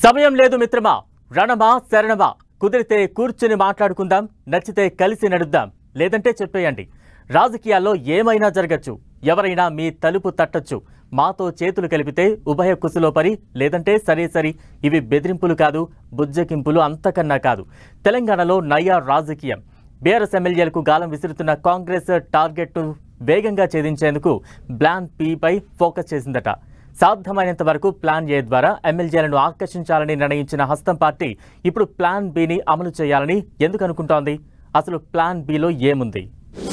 సమయం లేదు మిత్రమా రణమా శరణమా కుదిరితే కూర్చుని మాట్లాడుకుందాం నచ్చితే కలిసి నడుద్దాం లేదంటే చెప్పేయండి రాజకీయాల్లో ఏమైనా జరగచ్చు ఎవరైనా మీ తలుపు తట్టొచ్చు మాతో చేతులు కలిపితే ఉభయ కుసులో పరి లేదంటే సరే సరి ఇవి బెదిరింపులు కాదు బుజ్జగింపులు అంతకన్నా కాదు తెలంగాణలో నయా రాజకీయం బీఆర్ఎస్ ఎమ్మెల్యేలకు గాలం విసురుతున్న కాంగ్రెస్ టార్గెట్ను వేగంగా ఛేదించేందుకు ప్లాన్ పై ఫోకస్ చేసిందట సాధ్యమైనంత వరకు ప్లాన్ ఏ ద్వారా ఎమ్మెల్యేలను ఆకర్షించాలని నిర్ణయించిన హస్తం పార్టీ ఇప్పుడు ప్లాన్ బిని అమలు చేయాలని ఎందుకు అనుకుంటోంది అసలు ప్లాన్ బిలో ఏముంది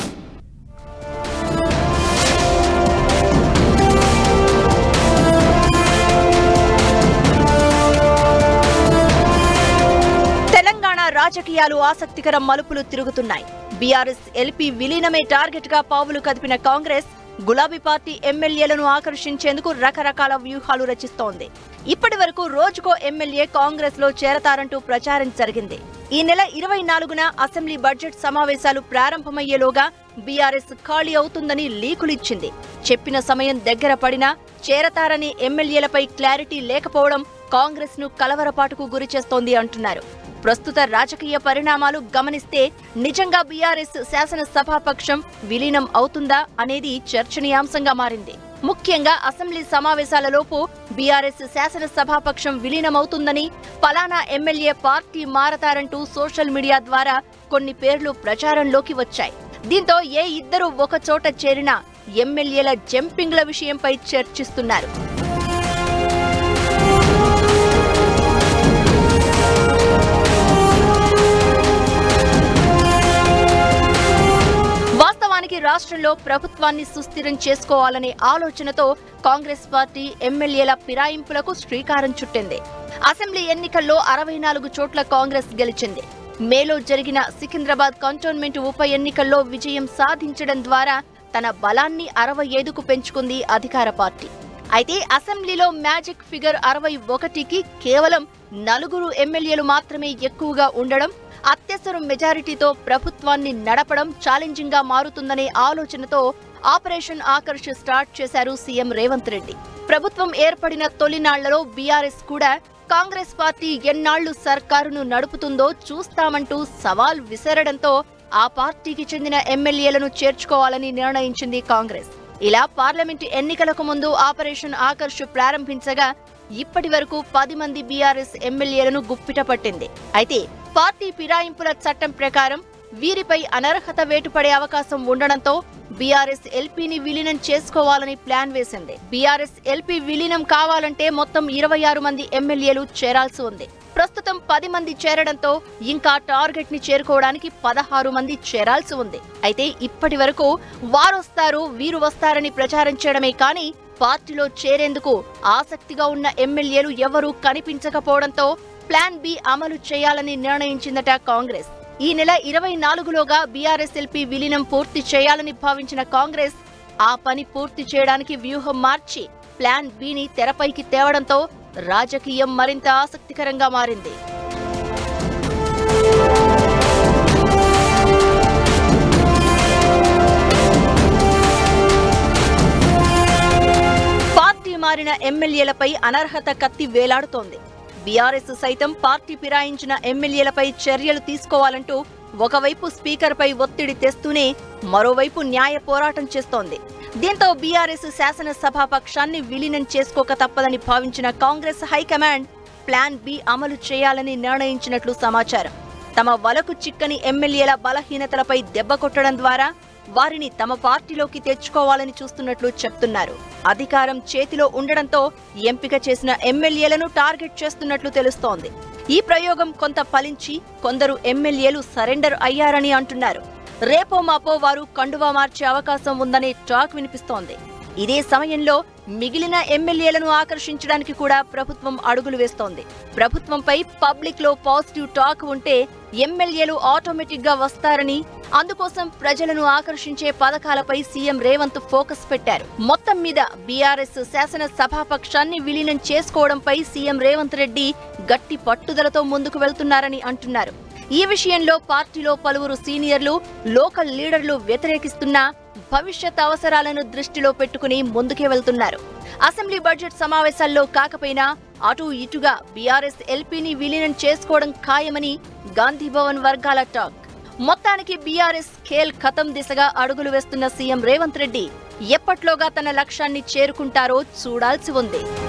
తెలంగాణ రాజకీయాలు ఆసక్తికర మలుపులు తిరుగుతున్నాయి బీఆర్ఎస్ ఎల్పీ విలీనమే టార్గెట్ గా పావులు కదిపిన కాంగ్రెస్ గులాబీ పార్టీ ఎమ్మెల్యేలను ఆకర్షించేందుకు రకరకాల వ్యూహాలు రచిస్తోంది ఇప్పటి వరకు రోజుకో ఎమ్మెల్యే కాంగ్రెస్ లో చేరతారంటూ ప్రచారం జరిగింది ఈ నెల ఇరవై నాలుగున అసెంబ్లీ బడ్జెట్ సమావేశాలు ప్రారంభమయ్యేలోగా బీఆర్ఎస్ ఖాళీ అవుతుందని లీకులిచ్చింది చెప్పిన సమయం దగ్గర పడినా చేరతారని ఎమ్మెల్యేలపై క్లారిటీ లేకపోవడం కాంగ్రెస్ ను కలవరపాటుకు గురిచేస్తోంది అంటున్నారు ప్రస్తుత రాజకీయ పరిణామాలు గమనిస్తే నిజంగా బీఆర్ఎస్ శాసనసభాపక్షం విలీనం అవుతుందా అనేది చర్చనీయాంశంగా మారింది ముఖ్యంగా అసెంబ్లీ సమావేశాలలోపు బీఆర్ఎస్ శాసనసభాపక్షం విలీనమవుతుందని పలానా ఎమ్మెల్యే పార్టీ మారతారంటూ సోషల్ మీడియా ద్వారా కొన్ని పేర్లు ప్రచారంలోకి వచ్చాయి దీంతో ఏ ఇద్దరు ఒక చోట చేరినా ఎమ్మెల్యేల జంపింగ్ల విషయంపై చర్చిస్తున్నారు వాస్తవానికి రాష్ట్రంలో ప్రభుత్వాన్ని సుస్థిరం చేసుకోవాలనే ఆలోచనతో కాంగ్రెస్ పార్టీ ఎమ్మెల్యేల ఫిరాయింపులకు శ్రీకారం చుట్టింది అసెంబ్లీ ఎన్నికల్లో అరవై నాలుగు చోట్ల కాంగ్రెస్ గెలిచింది మేలో జరిగిన సికింద్రాబాద్ కంటోన్మెంట్ ఉప ఎన్నికల్లో విజయం సాధించడం ద్వారా తన బలాన్ని అరవై ఐదుకు పెంచుకుంది అధికార పార్టీ అయితే అసెంబ్లీలో మ్యాజిక్ ఫిగర్ అరవై ఒకటికి కేవలం నలుగురు ఎమ్మెల్యేలు మాత్రమే ఎక్కువగా ఉండడం అత్యవసర మెజారిటీతో ప్రభుత్వాన్ని నడపడం ఛాలెంజింగ్ గా మారుతుందనే ఆలోచనతో ఆపరేషన్ ఆకర్ష్ స్టార్ట్ చేశారు సీఎం రేవంత్ రెడ్డి ప్రభుత్వం ఏర్పడిన తొలినాళ్లలో బీఆర్ఎస్ కూడా కాంగ్రెస్ పార్టీ ఎన్నాళ్లు సర్కారును నడుపుతుందో చూస్తామంటూ సవాల్ విసరడంతో ఆ పార్టీకి చెందిన ఎమ్మెల్యేలను చేర్చుకోవాలని నిర్ణయించింది కాంగ్రెస్ ఇలా పార్లమెంటు ఎన్నికలకు ముందు ఆపరేషన్ ఆకర్ష్ ప్రారంభించగా ఇప్పటి వరకు పది మంది బీఆర్ఎస్ ఎమ్మెల్యేలను గుప్పిట పట్టింది అయితే పార్టీ ఫిరాయింపుల చట్టం ప్రకారం వీరిపై అనర్హత వేటు పడే అవకాశం ఉండడంతో బీఆర్ఎస్ ఎల్పీని విలీనం చేసుకోవాలని ప్లాన్ వేసింది బీఆర్ఎస్ ఎల్పీ విలీనం కావాలంటే మొత్తం ఇరవై ఆరు మంది ఎమ్మెల్యేలు చేరాల్సి ఉంది ప్రస్తుతం పది మంది చేరడంతో ఇంకా టార్గెట్ ని చేరుకోవడానికి పదహారు మంది చేరాల్సి ఉంది అయితే ఇప్పటి వరకు వారొస్తారు వీరు వస్తారని ప్రచారం చేయడమే కానీ పార్టీలో చేరేందుకు ఆసక్తిగా ఉన్న ఎమ్మెల్యేలు ఎవరూ కనిపించకపోవడంతో ప్లాన్ బి అమలు చేయాలని నిర్ణయించిందట కాంగ్రెస్ ఈ నెల ఇరవై నాలుగులోగా బీఆర్ఎస్ ఎల్పీ విలీనం పూర్తి చేయాలని భావించిన కాంగ్రెస్ ఆ పని పూర్తి చేయడానికి వ్యూహం మార్చి ప్లాన్ బిని తెరపైకి తేవడంతో రాజకీయం మరింత ఆసక్తికరంగా మారింది పార్టీ మారిన ఎమ్మెల్యేలపై అనర్హత కత్తి వేలాడుతోంది బీఆర్ఎస్ సైతం పార్టీ ఫిరాయించిన ఎమ్మెల్యేలపై చర్యలు తీసుకోవాలంటూ ఒకవైపు స్పీకర్పై ఒత్తిడి తెస్తూనే మరోవైపు న్యాయ పోరాటం చేస్తోంది దీంతో బీఆర్ఎస్ శాసనసభాపక్షాన్ని విలీనం చేసుకోక తప్పదని భావించిన కాంగ్రెస్ హైకమాండ్ ప్లాన్ బి అమలు చేయాలని నిర్ణయించినట్లు సమాచారం తమ వలకు చిక్కని ఎమ్మెల్యేల బలహీనతలపై దెబ్బ కొట్టడం ద్వారా వారిని తమ పార్టీలోకి తెచ్చుకోవాలని చూస్తున్నట్లు చెప్తున్నారు అధికారం చేతిలో ఉండడంతో ఎంపిక చేసిన ఎమ్మెల్యేలను టార్గెట్ చేస్తున్నట్లు తెలుస్తోంది ఈ ప్రయోగం కొంత ఫలించి కొందరు ఎమ్మెల్యేలు సరెండర్ అయ్యారని అంటున్నారు రేపో మాపో వారు కండువా మార్చే అవకాశం ఉందనే టాక్ వినిపిస్తోంది ఇదే సమయంలో మిగిలిన ఎమ్మెల్యేలను ఆకర్షించడానికి కూడా ప్రభుత్వం అడుగులు వేస్తోంది ప్రభుత్వంపై పబ్లిక్ లో పాజిటివ్ టాక్ ఉంటే ఎమ్మెల్యేలు ఆటోమేటిక్ గా వస్తారని అందుకోసం ప్రజలను ఆకర్షించే పథకాలపై సీఎం రేవంత్ ఫోకస్ పెట్టారు మొత్తం మీద బీఆర్ఎస్ శాసన సభాపక్షాన్ని విలీనం చేసుకోవడంపై సీఎం రేవంత్ రెడ్డి గట్టి పట్టుదలతో ముందుకు వెళ్తున్నారని అంటున్నారు ఈ విషయంలో పార్టీలో పలువురు సీనియర్లు లోకల్ లీడర్లు వ్యతిరేకిస్తున్నా భవిష్యత్ అవసరాలను దృష్టిలో పెట్టుకుని ముందుకే వెళ్తున్నారు అసెంబ్లీ బడ్జెట్ సమావేశాల్లో కాకపోయినా అటు ఇటుగా బీఆర్ఎస్ ఎల్పీని విలీనం చేసుకోవడం ఖాయమని గాంధీ భవన్ వర్గాల టాక్ మొత్తానికి బీఆర్ఎస్ ఖేల్ ఖతం దిశగా అడుగులు వేస్తున్న సీఎం రేవంత్ రెడ్డి ఎప్పట్లోగా తన లక్ష్యాన్ని చేరుకుంటారో చూడాల్సి ఉంది